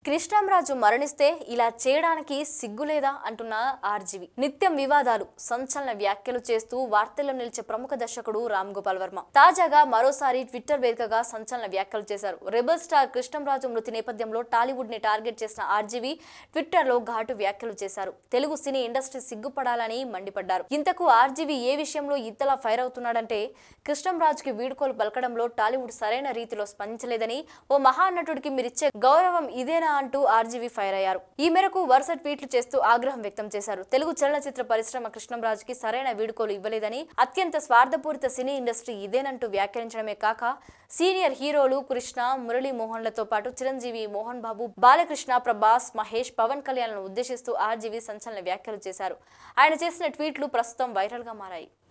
కృష్ణంరాజు మరణిస్తే ఇలా చేయడానికి సిగ్గులేదా అంటున్న ఆర్జీవి నిత్యం వివాదాలు సంచలన వ్యాఖ్యలు చేస్తూ వార్తల్లో నిలిచే ప్రముఖ దర్శకుడు రామ్ గోపాల్ వర్మ తాజాగా మరోసారి ట్విట్టర్ వేదికగా సంచలన వ్యాఖ్యలు చేశారు రెబల్ స్టార్ కృష్ణంరాజు మృతి నేపథ్యంలో టాలీవుడ్ ని టార్గెట్ చేసిన ఆర్జీవి ట్విట్టర్ లో ఘాటు వ్యాఖ్యలు చేశారు తెలుగు సినీ ఇండస్ట్రీ సిగ్గుపడాలని మండిపడ్డారు ఇంతకు ఆర్జీవి ఏ విషయంలో ఇంతలా ఫైర్ అవుతున్నాడంటే కృష్ణంరాజుకి వీడుకోలు పలకడంలో టాలీవుడ్ సరైన రీతిలో స్పందించలేదని ఓ మహానటుడికి మీరిచ్చే గౌరవం ఇదేనా అంటూ ఆర్జీవి ఫైర్ అయ్యారు ఈ మేరకు వరుస ట్వీట్లు చేస్తూ ఆగ్రహం వ్యక్తం చేశారు తెలుగు చలనచిత్ర పరిశ్రమ కృష్ణంరాజుకి సరైన వీడుకోలు ఇవ్వలేదని అత్యంత స్వార్థపూరిత సినీ ఇండస్ట్రీ ఇదేనంటూ వ్యాఖ్యానించడమే కాక సీనియర్ హీరోలు కృష్ణ మురళీ మోహన్లతో పాటు చిరంజీవి మోహన్ బాబు బాలకృష్ణ ప్రభాస్ మహేష్ పవన్ కళ్యాణ్ను ఉద్దేశిస్తూ ఆర్జీవి సంచలన వ్యాఖ్యలు చేశారు ఆయన చేసిన ట్వీట్లు ప్రస్తుతం వైరల్ గా మారాయి